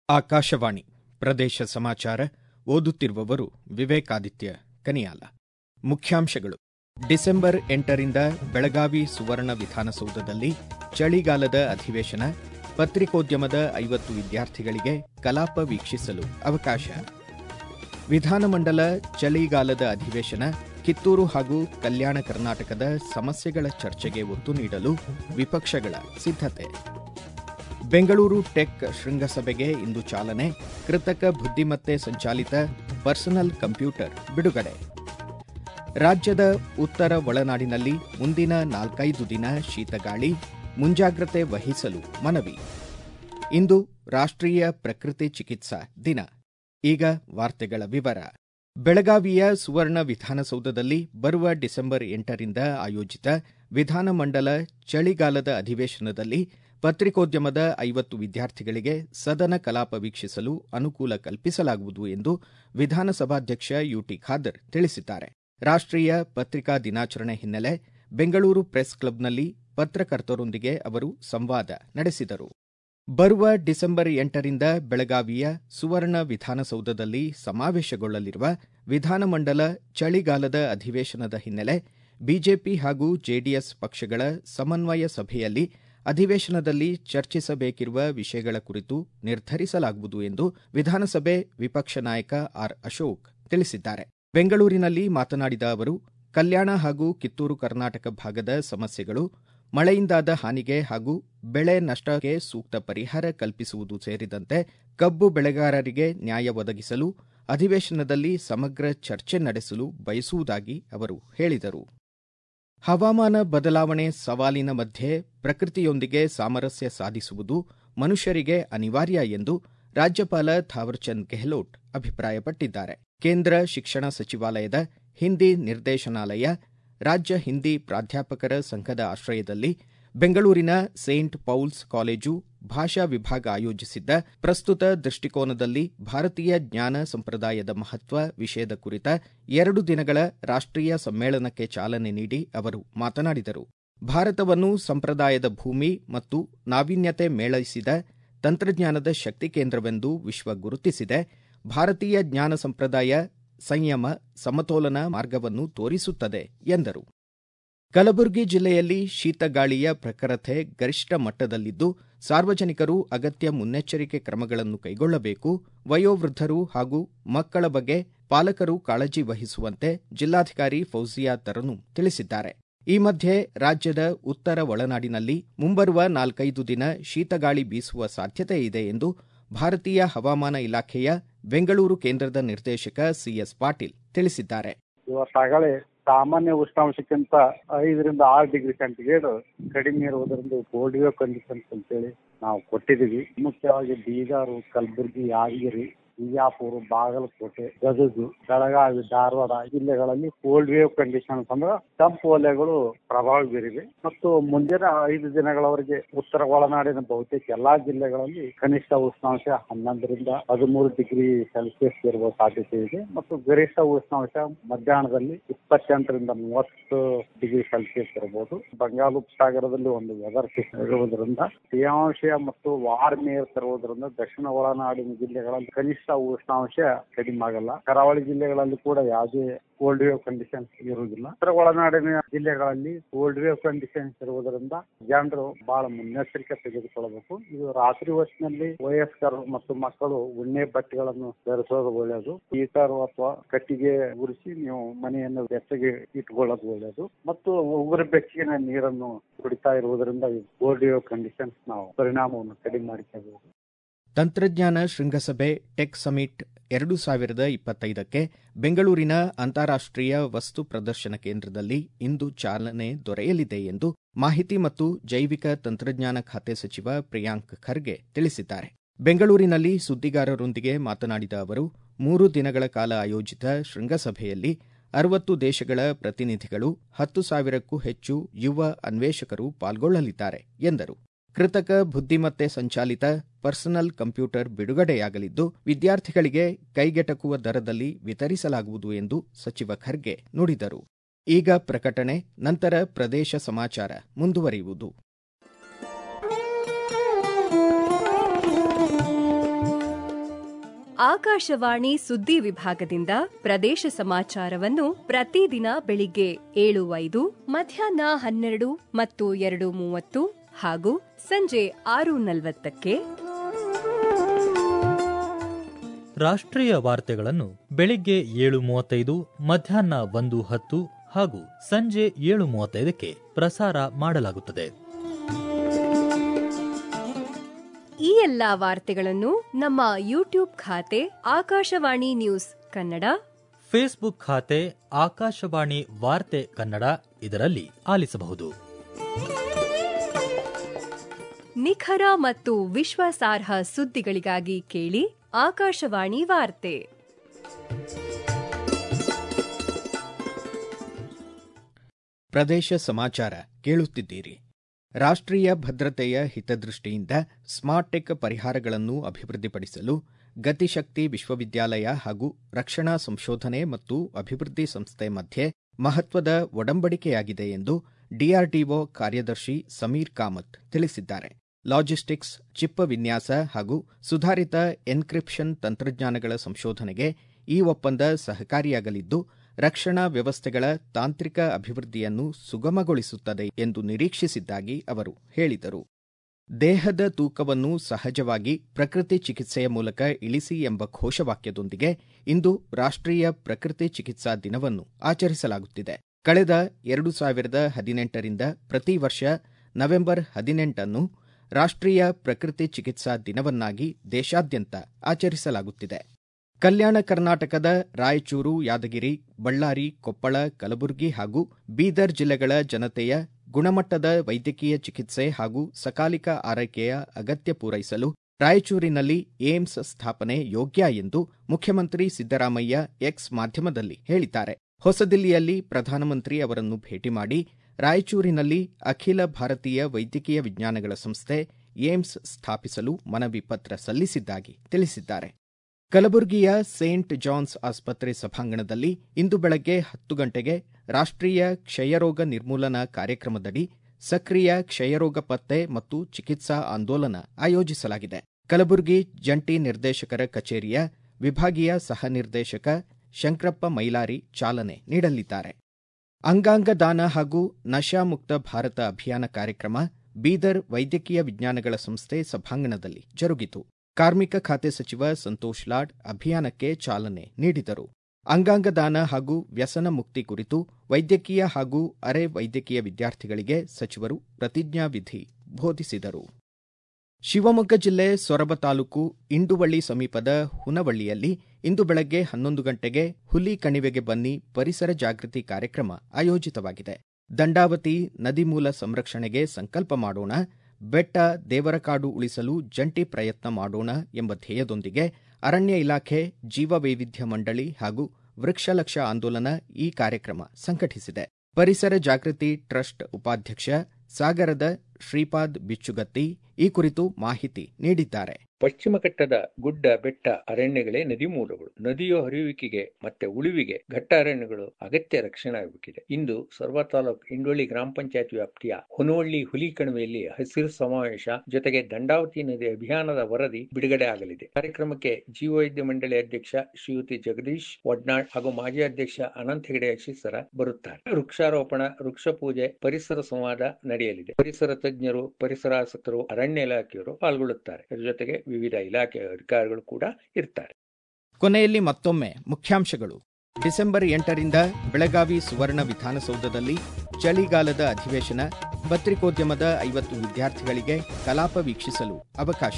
ಆಕಾಶವಾಣಿ ಪ್ರದೇಶ ಸಮಾಚಾರ ಓದುತ್ತಿರುವವರು ವಿವೇಕಾದಿತ್ಯ ಕನಿಯಾಲ ಮುಖ್ಯಾಂಶಗಳು ಡಿಸೆಂಬರ್ ಎಂಟರಿಂದ ಬೆಳಗಾವಿ ಸುವರ್ಣ ವಿಧಾನಸೌಧದಲ್ಲಿ ಚಳಿಗಾಲದ ಅಧಿವೇಶನ ಪತ್ರಿಕೋದ್ಯಮದ ಐವತ್ತು ವಿದ್ಯಾರ್ಥಿಗಳಿಗೆ ಕಲಾಪ ವೀಕ್ಷಿಸಲು ಅವಕಾಶ ವಿಧಾನಮಂಡಲ ಚಳಿಗಾಲದ ಅಧಿವೇಶನ ಕಿತ್ತೂರು ಹಾಗೂ ಕಲ್ಯಾಣ ಕರ್ನಾಟಕದ ಸಮಸ್ಯೆಗಳ ಚರ್ಚೆಗೆ ಒತ್ತು ನೀಡಲು ವಿಪಕ್ಷಗಳ ಸಿದ್ಧತೆ ಬೆಂಗಳೂರು ಟೆಕ್ ಶೃಂಗಸಭೆಗೆ ಇಂದು ಚಾಲನೆ ಕೃತಕ ಬುದ್ದಿಮತ್ತೆ ಸಂಚಾಲಿತ ಪರ್ಸನಲ್ ಕಂಪ್ಯೂಟರ್ ಬಿಡುಗಡೆ ರಾಜ್ಯದ ಉತ್ತರ ಒಳನಾಡಿನಲ್ಲಿ ಮುಂದಿನ ನಾಲ್ಕೈದು ದಿನ ಶೀತಗಾಳಿ ಮುಂಜಾಗ್ರತೆ ವಹಿಸಲು ಮನವಿ ಇಂದು ರಾಷ್ಟ್ರೀಯ ಪ್ರಕೃತಿ ಚಿಕಿತ್ಸಾ ದಿನ ಈಗ ವಾರ್ತೆಗಳ ವಿವರ ಬೆಳಗಾವಿಯ ಸುವರ್ಣ ವಿಧಾನಸೌಧದಲ್ಲಿ ಬರುವ ಡಿಸೆಂಬರ್ ಎಂಟರಿಂದ ಆಯೋಜಿತ ವಿಧಾನಮಂಡಲ ಚಳಿಗಾಲದ ಅಧಿವೇಶನದಲ್ಲಿ ಪತ್ರಿಕೋದ್ಯಮದ ಐವತ್ತು ವಿದ್ಯಾರ್ಥಿಗಳಿಗೆ ಸದನ ಕಲಾಪ ವೀಕ್ಷಿಸಲು ಅನುಕೂಲ ಕಲ್ಪಿಸಲಾಗುವುದು ಎಂದು ವಿಧಾನಸಭಾಧ್ಯಕ್ಷ ಯುಟಿ ಖಾದರ್ ತಿಳಿಸಿದ್ದಾರೆ ರಾಷ್ಟ್ರೀಯ ಪತ್ರಿಕಾ ದಿನಾಚರಣೆ ಹಿನ್ನೆಲೆ ಬೆಂಗಳೂರು ಪ್ರೆಸ್ ಕ್ಲಬ್ನಲ್ಲಿ ಪತ್ರಕರ್ತರೊಂದಿಗೆ ಅವರು ಸಂವಾದ ನಡೆಸಿದರು ಬರುವ ಡಿಸೆಂಬರ್ ಎಂಟರಿಂದ ಬೆಳಗಾವಿಯ ಸುವರ್ಣ ವಿಧಾನಸೌಧದಲ್ಲಿ ಸಮಾವೇಶಗೊಳ್ಳಲಿರುವ ವಿಧಾನಮಂಡಲ ಚಳಿಗಾಲದ ಅಧಿವೇಶನದ ಹಿನ್ನೆಲೆ ಬಿಜೆಪಿ ಹಾಗೂ ಜೆಡಿಎಸ್ ಪಕ್ಷಗಳ ಸಮನ್ವಯ ಸಭೆಯಲ್ಲಿ ಅಧಿವೇಶನದಲ್ಲಿ ಚರ್ಚಿಸಬೇಕಿರುವ ವಿಷಯಗಳ ಕುರಿತು ನಿರ್ಧರಿಸಲಾಗುವುದು ಎಂದು ವಿಧಾನಸಭೆ ವಿಪಕ್ಷ ನಾಯಕ ಆರ್ ಅಶೋಕ್ ತಿಳಿಸಿದ್ದಾರೆ ಬೆಂಗಳೂರಿನಲ್ಲಿ ಮಾತನಾಡಿದ ಅವರು ಕಲ್ಯಾಣ ಹಾಗೂ ಕಿತ್ತೂರು ಕರ್ನಾಟಕ ಭಾಗದ ಸಮಸ್ಯೆಗಳು ಮಳೆಯಿಂದಾದ ಹಾನಿಗೆ ಹಾಗೂ ಬೆಳೆ ನಷ್ಟಕ್ಕೆ ಸೂಕ್ತ ಪರಿಹಾರ ಕಲ್ಪಿಸುವುದು ಸೇರಿದಂತೆ ಕಬ್ಬು ಬೆಳೆಗಾರರಿಗೆ ನ್ಯಾಯ ಒದಗಿಸಲು ಅಧಿವೇಶನದಲ್ಲಿ ಸಮಗ್ರ ಚರ್ಚೆ ನಡೆಸಲು ಬಯಸುವುದಾಗಿ ಅವರು ಹೇಳಿದರು ಹವಾಮಾನ ಬದಲಾವಣೆ ಸವಾಲಿನ ಮಧ್ಯೆ ಪ್ರಕೃತಿಯೊಂದಿಗೆ ಸಾಮರಸ್ಯ ಸಾಧಿಸುವುದು ಮನುಷ್ಯರಿಗೆ ಅನಿವಾರ್ಯ ಎಂದು ರಾಜ್ಯಪಾಲ ಥಾವರ್ಚಂದ್ ಗೆಹ್ಲೋಟ್ ಅಭಿಪ್ರಾಯಪಟ್ಟಿದ್ದಾರೆ ಕೇಂದ್ರ ಶಿಕ್ಷಣ ಸಚಿವಾಲಯದ ಹಿಂದಿ ನಿರ್ದೇಶನಾಲಯ ರಾಜ್ಯ ಹಿಂದಿ ಪ್ರಾಧ್ಯಾಪಕರ ಸಂಘದ ಆಶ್ರಯದಲ್ಲಿ ಬೆಂಗಳೂರಿನ ಸೇಂಟ್ ಪೌಲ್ಸ್ ಕಾಲೇಜು ಭಾಷಾ ವಿಭಾಗ ಆಯೋಜಿಸಿದ್ದ ಪ್ರಸ್ತುತ ದೃಷ್ಟಿಕೋನದಲ್ಲಿ ಭಾರತೀಯ ಜ್ಞಾನ ಸಂಪ್ರದಾಯದ ಮಹತ್ವ ವಿಷಯದ ಕುರಿತ ಎರಡು ದಿನಗಳ ರಾಷ್ಟ್ರೀಯ ಸಮ್ಮೇಳನಕ್ಕೆ ಚಾಲನೆ ನೀಡಿ ಅವರು ಮಾತನಾಡಿದರು ಭಾರತವನ್ನು ಸಂಪ್ರದಾಯದ ಭೂಮಿ ಮತ್ತು ನಾವೀನ್ಯತೆ ಮೇಳೈಸಿದ ತಂತ್ರಜ್ಞಾನದ ಶಕ್ತಿ ಕೇಂದ್ರವೆಂದು ವಿಶ್ವ ಗುರುತಿಸಿದೆ ಭಾರತೀಯ ಜ್ಞಾನ ಸಂಪ್ರದಾಯ ಸಂಯಮ ಸಮತೋಲನ ಮಾರ್ಗವನ್ನು ತೋರಿಸುತ್ತದೆ ಎಂದರು ಕಲಬುರಗಿ ಜಿಲ್ಲೆಯಲ್ಲಿ ಶೀತಗಾಳಿಯ ಪ್ರಖರತೆ ಗರಿಷ್ಠ ಮಟ್ಟದಲ್ಲಿದ್ದು ಸಾರ್ವಜನಿಕರು ಅಗತ್ಯ ಮುನ್ನೆಚ್ಚರಿಕೆ ಕ್ರಮಗಳನ್ನು ಕೈಗೊಳ್ಳಬೇಕು ವಯೋವೃದ್ಧರು ಹಾಗೂ ಮಕ್ಕಳ ಬಗ್ಗೆ ಪಾಲಕರು ಕಾಳಜಿ ವಹಿಸುವಂತೆ ಜಿಲ್ಲಾಧಿಕಾರಿ ಫೌಜಿಯಾ ತರನು ತಿಳಿಸಿದ್ದಾರೆ ಈ ಮಧ್ಯೆ ರಾಜ್ಯದ ಉತ್ತರ ಒಳನಾಡಿನಲ್ಲಿ ಮುಂಬರುವ ನಾಲ್ಕೈದು ದಿನ ಶೀತಗಾಳಿ ಬೀಸುವ ಸಾಧ್ಯತೆ ಇದೆ ಎಂದು ಭಾರತೀಯ ಹವಾಮಾನ ಇಲಾಖೆಯ ಬೆಂಗಳೂರು ಕೇಂದ್ರದ ನಿರ್ದೇಶಕ ಸಿಎಸ್ ಪಾಟೀಲ್ ತಿಳಿಸಿದ್ದಾರೆ ಇವತ್ತಾಗಲೇ ಸಾಮಾನ್ಯ ಉಷ್ಣಾಂಶಕ್ಕಿಂತ ಐದರಿಂದ ಆರು ಡಿಗ್ರಿ ಸೆಂಟಿಗ್ರೇಡ್ ಕಡಿಮೆ ಇರುವುದರಿಂದ ಗೋಲ್ಡ್ ಕಂಡೀಷನ್ಸ್ ಅಂತೇಳಿ ನಾವು ಕೊಟ್ಟಿದ್ದೀವಿ ಮುಖ್ಯವಾಗಿ ಬೀದರ್ ಕಲಬುರಗಿ ಯಾದಗಿರಿ ಬಿಜಾಪುರ ಬಾಗಲಕೋಟೆ ಗದಗ ಬೆಳಗಾವಿ ಧಾರವಾಡ ಜಿಲ್ಲೆಗಳಲ್ಲಿ ಕೋಲ್ಡ್ ವೇವ್ ಕಂಡೀಷನ್ಸ್ ಅಂದ್ರೆ ತಂಪು ವಲಯಗಳು ಪ್ರಭಾವ ಬೀರಿವೆ ಮತ್ತು ಮುಂದಿನ ಐದು ದಿನಗಳವರೆಗೆ ಉತ್ತರ ಒಳನಾಡಿನ ಬಹುತೇಕ ಎಲ್ಲಾ ಜಿಲ್ಲೆಗಳಲ್ಲಿ ಕನಿಷ್ಠ ಉಷ್ಣಾಂಶ ಹನ್ನೊಂದರಿಂದ ಹದಿಮೂರು ಡಿಗ್ರಿ ಸೆಲ್ಸಿಯಸ್ ಇರುವ ಸಾಧ್ಯತೆ ಇದೆ ಮತ್ತು ಗರಿಷ್ಠ ಉಷ್ಣಾಂಶ ಮಧ್ಯಾಹ್ನದಲ್ಲಿ ಇಪ್ಪತ್ತೆಂಟರಿಂದ ಮೂವತ್ತು ಡಿಗ್ರಿ ಸೆಲ್ಸಿಯಸ್ ಇರಬಹುದು ಬಂಗಾಳ ಸಾಗರದಲ್ಲಿ ಒಂದು ವೆದರ್ ಇರುವುದರಿಂದ ತೇವಾಂಶ ಮತ್ತು ವಾರ್ಮ್ ಏರ್ ತರುವುದರಿಂದ ದಕ್ಷಿಣ ಒಳನಾಡಿನ ಜಿಲ್ಲೆಗಳಲ್ಲಿ ಕನಿಷ್ಠ ಉಷ್ಣಾಂಶ ಕಡಿಮೆ ಆಗಲ್ಲ ಕರಾವಳಿ ಜಿಲ್ಲೆಗಳಲ್ಲಿ ಕೂಡ ಯಾವುದೇ ಕೋಲ್ಡ್ ವೇವ್ ಕಂಡೀಷನ್ಸ್ ಇರುವುದಿಲ್ಲ ಉತ್ತರ ಒಳನಾಡಿನ ಜಿಲ್ಲೆಗಳಲ್ಲಿ ಕೋಲ್ಡ್ ವೇವ್ ಕಂಡೀಷನ್ಸ್ ಇರುವುದರಿಂದ ಜನರು ಬಹಳ ಮುನ್ನೆಚ್ಚರಿಕೆ ತೆಗೆದುಕೊಳ್ಳಬೇಕು ಇದು ರಾತ್ರಿ ಹೊತ್ತಿನಲ್ಲಿ ವಯಸ್ಕರು ಮತ್ತು ಮಕ್ಕಳು ಉಣ್ಣೆ ಬಟ್ಟೆಗಳನ್ನು ಧರಿಸೋದು ಒಳ್ಳೆಯದು ಹೀಟರ್ ಅಥವಾ ಕಟ್ಟಿಗೆ ಉರಿಸಿ ನೀವು ಮನೆಯನ್ನು ಬೆಚ್ಚಗೆ ಇಟ್ಕೊಳ್ಳೋದು ಒಳ್ಳೆಯದು ಮತ್ತು ಉಗುರು ಬೆಚ್ಚಗಿನ ನೀರನ್ನು ಕುಡಿತಾ ಇರುವುದರಿಂದ ಕೋಲ್ಡ್ ವೇವ್ ಕಂಡೀಷನ್ಸ್ ನಾವು ಪರಿಣಾಮವನ್ನು ಕಡಿಮೆ ಮಾಡಿಕೊಳ್ಳಬಹುದು ತಂತ್ರಜ್ಞಾನ ಶೃಂಗಸಭೆ ಟೆಕ್ ಸಮಿಟ್ ಎರಡು ಸಾವಿರದ ಇಪ್ಪತ್ತೈದಕ್ಕೆ ಬೆಂಗಳೂರಿನ ಅಂತಾರಾಷ್ಟ್ರೀಯ ವಸ್ತು ಪ್ರದರ್ಶನ ಕೇಂದ್ರದಲ್ಲಿ ಇಂದು ಚಾಲನೆ ದೊರೆಯಲಿದೆ ಎಂದು ಮಾಹಿತಿ ಮತ್ತು ಜೈವಿಕ ತಂತ್ರಜ್ಞಾನ ಖಾತೆ ಸಚಿವ ಪ್ರಿಯಾಂಕ್ ಖರ್ಗೆ ತಿಳಿಸಿದ್ದಾರೆ ಬೆಂಗಳೂರಿನಲ್ಲಿ ಸುದ್ದಿಗಾರರೊಂದಿಗೆ ಮಾತನಾಡಿದ ಅವರು ಮೂರು ದಿನಗಳ ಕಾಲ ಆಯೋಜಿತ ಶೃಂಗಸಭೆಯಲ್ಲಿ ಅರವತ್ತು ದೇಶಗಳ ಪ್ರತಿನಿಧಿಗಳು ಹತ್ತು ಸಾವಿರಕ್ಕೂ ಹೆಚ್ಚು ಯುವ ಅನ್ವೇಷಕರು ಪಾಲ್ಗೊಳ್ಳಲಿದ್ದಾರೆ ಎಂದರು ಕೃತಕ ಬುದ್ದಿಮತ್ತೆ ಸಂಚಾಲಿತ ಪರ್ಸನಲ್ ಕಂಪ್ಯೂಟರ್ ಬಿಡುಗಡೆಯಾಗಲಿದ್ದು ವಿದ್ಯಾರ್ಥಿಗಳಿಗೆ ಕೈಗೆಟಕುವ ದರದಲ್ಲಿ ವಿತರಿಸಲಾಗುವುದು ಎಂದು ಸಚಿವ ಖರ್ಗೆ ನುಡಿದರು ಈಗ ಪ್ರಕಟಣೆ ನಂತರ ಪ್ರದೇಶ ಸಮಾಚಾರ ಮುಂದುವರಿಯುವುದು ಆಕಾಶವಾಣಿ ಸುದ್ದಿ ವಿಭಾಗದಿಂದ ಪ್ರದೇಶ ಸಮಾಚಾರವನ್ನು ಪ್ರತಿದಿನ ಬೆಳಿಗ್ಗೆ ಏಳು ಐದು ಮಧ್ಯಾಹ್ನ ಹನ್ನೆರಡು ಮತ್ತು ಎರಡು ಮೂವತ್ತು ಹಾಗೂ ಸಂಜೆ ಆರು ನಲವತ್ತಕ್ಕೆ ರಾಷ್ಟ್ರೀಯ ವಾರ್ತೆಗಳನ್ನು ಬೆಳಿಗ್ಗೆ ಏಳು ಮೂವತ್ತೈದು ಮಧ್ಯಾಹ್ನ ಒಂದು ಹತ್ತು ಹಾಗೂ ಸಂಜೆ ಏಳು ಮೂವತ್ತೈದಕ್ಕೆ ಪ್ರಸಾರ ಮಾಡಲಾಗುತ್ತದೆ ಈ ಎಲ್ಲಾ ವಾರ್ತೆಗಳನ್ನು ನಮ್ಮ ಯೂಟ್ಯೂಬ್ ಖಾತೆ ಆಕಾಶವಾಣಿ ನ್ಯೂಸ್ ಕನ್ನಡ ಫೇಸ್ಬುಕ್ ಖಾತೆ ಆಕಾಶವಾಣಿ ವಾರ್ತೆ ಕನ್ನಡ ಇದರಲ್ಲಿ ಆಲಿಸಬಹುದು ನಿಖರ ಮತ್ತು ವಿಶ್ವಾಸಾರ್ಹ ಸುದ್ದಿಗಳಿಗಾಗಿ ಕೇಳಿ ಆಕಾಶವಾಣಿ ವಾರ್ತೆ ಪ್ರದೇಶ ಸಮಾಚಾರ ಕೇಳುತ್ತಿದ್ದೀರಿ ರಾಷ್ಟ್ರೀಯ ಭದ್ರತೆಯ ಹಿತದೃಷ್ಟಿಯಿಂದ ಸ್ಮಾರ್ಟ್ ಟೆಕ್ ಪರಿಹಾರಗಳನ್ನು ಅಭಿವೃದ್ಧಿಪಡಿಸಲು ಗತಿಶಕ್ತಿ ವಿಶ್ವವಿದ್ಯಾಲಯ ಹಾಗೂ ರಕ್ಷಣಾ ಸಂಶೋಧನೆ ಮತ್ತು ಅಭಿವೃದ್ಧಿ ಸಂಸ್ಥೆ ಮಧ್ಯೆ ಮಹತ್ವದ ಒಡಂಬಡಿಕೆಯಾಗಿದೆ ಎಂದು ಡಿಆರ್ಡಿಒ ಕಾರ್ಯದರ್ಶಿ ಸಮೀರ್ ಕಾಮತ್ ತಿಳಿಸಿದ್ದಾರೆ ಲಾಜಿಸ್ಟಿಕ್ಸ್ ಚಿಪ್ ವಿನ್ಯಾಸ ಹಾಗೂ ಸುಧಾರಿತ ಎನ್ಕ್ರಿಪ್ಷನ್ ತಂತ್ರಜ್ಞಾನಗಳ ಸಂಶೋಧನೆಗೆ ಈ ಒಪ್ಪಂದ ಸಹಕಾರಿಯಾಗಲಿದ್ದು ರಕ್ಷಣಾ ವ್ಯವಸ್ಥೆಗಳ ತಾಂತ್ರಿಕ ಅಭಿವೃದ್ಧಿಯನ್ನು ಸುಗಮಗೊಳಿಸುತ್ತದೆ ಎಂದು ನಿರೀಕ್ಷಿಸಿದ್ದಾಗಿ ಅವರು ಹೇಳಿದರು ದೇಹದ ತೂಕವನ್ನು ಸಹಜವಾಗಿ ಪ್ರಕೃತಿ ಚಿಕಿತ್ಸೆಯ ಮೂಲಕ ಇಳಿಸಿ ಎಂಬ ಘೋಷವಾಕ್ಯದೊಂದಿಗೆ ಇಂದು ರಾಷ್ಟ್ರೀಯ ಪ್ರಕೃತಿ ಚಿಕಿತ್ಸಾ ದಿನವನ್ನು ಆಚರಿಸಲಾಗುತ್ತಿದೆ ಕಳೆದ ಎರಡು ಸಾವಿರದ ಹದಿನೆಂಟರಿಂದ ಪ್ರತಿ ವರ್ಷ ನವೆಂಬರ್ ಹದಿನೆಂಟನ್ನು ರಾಷ್ಟ್ರೀಯ ಪ್ರಕೃತಿ ಚಿಕಿತ್ಸಾ ದಿನವನ್ನಾಗಿ ದೇಶಾದ್ಯಂತ ಆಚರಿಸಲಾಗುತ್ತಿದೆ ಕಲ್ಯಾಣ ಕರ್ನಾಟಕದ ರಾಯಚೂರು ಯಾದಗಿರಿ ಬಳ್ಳಾರಿ ಕೊಪ್ಪಳ ಕಲಬುರಗಿ ಹಾಗೂ ಬೀದರ್ ಜಿಲ್ಲೆಗಳ ಜನತೆಯ ಗುಣಮಟ್ಟದ ವೈದ್ಯಕೀಯ ಚಿಕಿತ್ಸೆ ಹಾಗೂ ಸಕಾಲಿಕ ಆರೈಕೆಯ ಅಗತ್ಯ ಪೂರೈಸಲು ರಾಯಚೂರಿನಲ್ಲಿ ಏಮ್ಸ್ ಸ್ಥಾಪನೆ ಯೋಗ್ಯ ಎಂದು ಮುಖ್ಯಮಂತ್ರಿ ಸಿದ್ದರಾಮಯ್ಯ ಎಕ್ಸ್ ಮಾಧ್ಯಮದಲ್ಲಿ ಹೇಳಿದ್ದಾರೆ ಹೊಸದಿಲ್ಲಿಯಲ್ಲಿ ಪ್ರಧಾನಮಂತ್ರಿ ಅವರನ್ನು ಭೇಟಿ ಮಾಡಿ ರಾಯಚೂರಿನಲ್ಲಿ ಅಖಿಲ ಭಾರತೀಯ ವೈದ್ಯಕೀಯ ವಿಜ್ಞಾನಗಳ ಸಂಸ್ಥೆ ಏಮ್ಸ್ ಸ್ಥಾಪಿಸಲು ಮನವಿ ಪತ್ರ ಸಲ್ಲಿಸಿದ್ದಾಗಿ ತಿಳಿಸಿದ್ದಾರೆ ಕಲಬುರಗಿಯ ಸೇಂಟ್ ಜಾನ್ಸ್ ಆಸ್ಪತ್ರೆ ಸಭಾಂಗಣದಲ್ಲಿ ಇಂದು ಬೆಳಗ್ಗೆ ಹತ್ತು ಗಂಟೆಗೆ ರಾಷ್ಟ್ರೀಯ ಕ್ಷಯರೋಗ ನಿರ್ಮೂಲನಾ ಕಾರ್ಯಕ್ರಮದಡಿ ಸಕ್ರಿಯ ಕ್ಷಯರೋಗ ಪತ್ತೆ ಮತ್ತು ಚಿಕಿತ್ಸಾ ಆಂದೋಲನ ಆಯೋಜಿಸಲಾಗಿದೆ ಕಲಬುರಗಿ ಜಂಟಿ ನಿರ್ದೇಶಕರ ಕಚೇರಿಯ ವಿಭಾಗೀಯ ಸಹ ನಿರ್ದೇಶಕ ಶಂಕರಪ್ಪ ಮೈಲಾರಿ ಚಾಲನೆ ನೀಡಲಿದ್ದಾರೆ ಅಂಗಾಂಗ ದಾನ ಹಾಗೂ ನಶಾಮುಕ್ತ ಭಾರತ ಅಭಿಯಾನ ಕಾರ್ಯಕ್ರಮ ಬೀದರ್ ವೈದ್ಯಕೀಯ ವಿಜ್ಞಾನಗಳ ಸಂಸ್ಥೆ ಸಭಾಂಗಣದಲ್ಲಿ ಜರುಗಿತು ಕಾರ್ಮಿಕ ಖಾತೆ ಸಚಿವ ಸಂತೋಷ್ ಲಾಡ್ ಅಭಿಯಾನಕ್ಕೆ ಚಾಲನೆ ನೀಡಿದರು ಅಂಗಾಂಗ ದಾನ ಹಾಗೂ ವ್ಯಸನ ಮುಕ್ತಿ ಕುರಿತು ವೈದ್ಯಕೀಯ ಹಾಗೂ ಅರೆ ವೈದ್ಯಕೀಯ ವಿದ್ಯಾರ್ಥಿಗಳಿಗೆ ಸಚಿವರು ಪ್ರತಿಜ್ಞಾವಿಧಿ ಬೋಧಿಸಿದರು ಶಿವಮೊಗ್ಗ ಜಿಲ್ಲೆ ಸೊರಬ ತಾಲೂಕು ಇಂಡುವಳ್ಳಿ ಸಮೀಪದ ಹುನವಳ್ಳಿಯಲ್ಲಿ ಇಂದು ಬೆಳಗ್ಗೆ ಹನ್ನೊಂದು ಗಂಟೆಗೆ ಹುಲಿ ಕಣಿವೆಗೆ ಬನ್ನಿ ಪರಿಸರ ಜಾಗೃತಿ ಕಾರ್ಯಕ್ರಮ ಆಯೋಜಿತವಾಗಿದೆ ದಂಡಾವತಿ ನದಿ ಮೂಲ ಸಂರಕ್ಷಣೆಗೆ ಸಂಕಲ್ಪ ಮಾಡೋಣ ಬೆಟ್ಟ ದೇವರಕಾಡು ಉಳಿಸಲು ಜಂಟಿ ಪ್ರಯತ್ನ ಮಾಡೋಣ ಎಂಬ ಧ್ಯೇಯದೊಂದಿಗೆ ಅರಣ್ಯ ಇಲಾಖೆ ಜೀವವೈವಿಧ್ಯ ಮಂಡಳಿ ಹಾಗೂ ವೃಕ್ಷಲಕ್ಷ ಆಂದೋಲನ ಈ ಕಾರ್ಯಕ್ರಮ ಸಂಘಟಿಸಿದೆ ಪರಿಸರ ಜಾಗೃತಿ ಟ್ರಸ್ಟ್ ಉಪಾಧ್ಯಕ್ಷ ಸಾಗರದ ಶ್ರೀಪಾದ್ ಬಿಚ್ಚುಗತ್ತಿ ಈ ಕುರಿತು ಮಾಹಿತಿ ನೀಡಿದ್ದಾರೆ ಪಶ್ಚಿಮ ಘಟ್ಟದ ಗುಡ್ಡ ಬೆಟ್ಟ ಅರಣ್ಯಗಳೇ ನದಿ ಮೂಲಗಳು ನದಿಯ ಹರಿಯುವಿಕೆಗೆ ಮತ್ತೆ ಉಳಿವಿಗೆ ಘಟ್ಟ ಅರಣ್ಯಗಳು ಅಗತ್ಯ ರಕ್ಷಣೆ ಆಗಬೇಕಿದೆ ಇಂದು ಸರ್ವ ತಾಲೂಕು ಇಂಡೋಳಿ ಗ್ರಾಮ ಪಂಚಾಯತ್ ವ್ಯಾಪ್ತಿಯ ಹೊನವಳ್ಳಿ ಹುಲಿ ಕಣಿವೆಯಲ್ಲಿ ಹಸಿರು ಸಮಾವೇಶ ಜೊತೆಗೆ ದಂಡಾವತಿ ನದಿ ಅಭಿಯಾನದ ವರದಿ ಬಿಡುಗಡೆ ಆಗಲಿದೆ ಕಾರ್ಯಕ್ರಮಕ್ಕೆ ಜೀವವೈದ್ಯ ಮಂಡಳಿ ಅಧ್ಯಕ್ಷ ಶ್ರೀಯುತಿ ಜಗದೀಶ್ ವಡ್ನಾಳ್ ಹಾಗೂ ಮಾಜಿ ಅಧ್ಯಕ್ಷ ಅನಂತ್ ಹೆಗಡೆ ಅಶೀಸರ ಬರುತ್ತಾರೆ ವೃಕ್ಷಾರೋಪಣ ವೃಕ್ಷ ಪೂಜೆ ಪರಿಸರ ಸಂವಾದ ನಡೆಯಲಿದೆ ಪರಿಸರ ತಜ್ಞರು ಪರಿಸರಾಸಕ್ತರು ಅರಣ್ಯ ಇಲಾಖೆಯವರು ಪಾಲ್ಗೊಳ್ಳುತ್ತಾರೆ ಇದರ ಜೊತೆಗೆ ವಿವಿಧ ಇಲಾಖೆಯ ಅಧಿಕಾರಿಗಳು ಕೂಡ ಇರ್ತಾರೆ ಕೊನೆಯಲ್ಲಿ ಮತ್ತೊಮ್ಮೆ ಮುಖ್ಯಾಂಶಗಳು ಡಿಸೆಂಬರ್ ಎಂಟರಿಂದ ಬೆಳಗಾವಿ ಸುವರ್ಣ ವಿಧಾನಸೌಧದಲ್ಲಿ ಚಳಿಗಾಲದ ಅಧಿವೇಶನ ಪತ್ರಿಕೋದ್ಯಮದ ಐವತ್ತು ವಿದ್ಯಾರ್ಥಿಗಳಿಗೆ ಕಲಾಪ ವೀಕ್ಷಿಸಲು ಅವಕಾಶ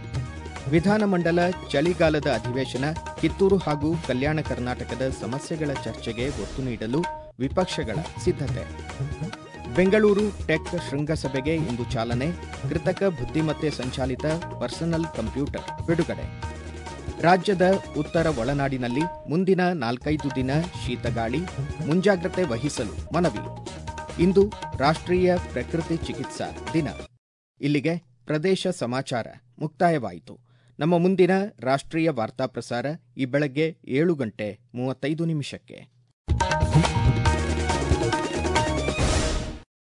ವಿಧಾನಮಂಡಲ ಚಳಿಗಾಲದ ಅಧಿವೇಶನ ಕಿತ್ತೂರು ಹಾಗೂ ಕಲ್ಯಾಣ ಕರ್ನಾಟಕದ ಸಮಸ್ಯೆಗಳ ಚರ್ಚೆಗೆ ಒತ್ತು ನೀಡಲು ವಿಪಕ್ಷಗಳ ಸಿದ್ಧತೆ ಬೆಂಗಳೂರು ಟೆಕ್ ಶೃಂಗಸಭೆಗೆ ಇಂದು ಚಾಲನೆ ಕೃತಕ ಬುದ್ಧಿಮತ್ತೆ ಸಂಚಾಲಿತ ಪರ್ಸನಲ್ ಕಂಪ್ಯೂಟರ್ ಬಿಡುಗಡೆ ರಾಜ್ಯದ ಉತ್ತರ ಒಳನಾಡಿನಲ್ಲಿ ಮುಂದಿನ ನಾಲ್ಕೈದು ದಿನ ಶೀತಗಾಳಿ ಮುಂಜಾಗ್ರತೆ ವಹಿಸಲು ಮನವಿ ಇಂದು ರಾಷ್ಟ್ರೀಯ ಪ್ರಕೃತಿ ಚಿಕಿತ್ಸಾ ದಿನ ಇಲ್ಲಿಗೆ ಪ್ರದೇಶ ಸಮಾಚಾರ ಮುಕ್ತಾಯವಾಯಿತು ನಮ್ಮ ಮುಂದಿನ ರಾಷ್ಟ್ರೀಯ ವಾರ್ತಾ ಪ್ರಸಾರ ಈ ಬೆಳಗ್ಗೆ ಏಳು ಗಂಟೆ ಮೂವತ್ತೈದು ನಿಮಿಷಕ್ಕೆ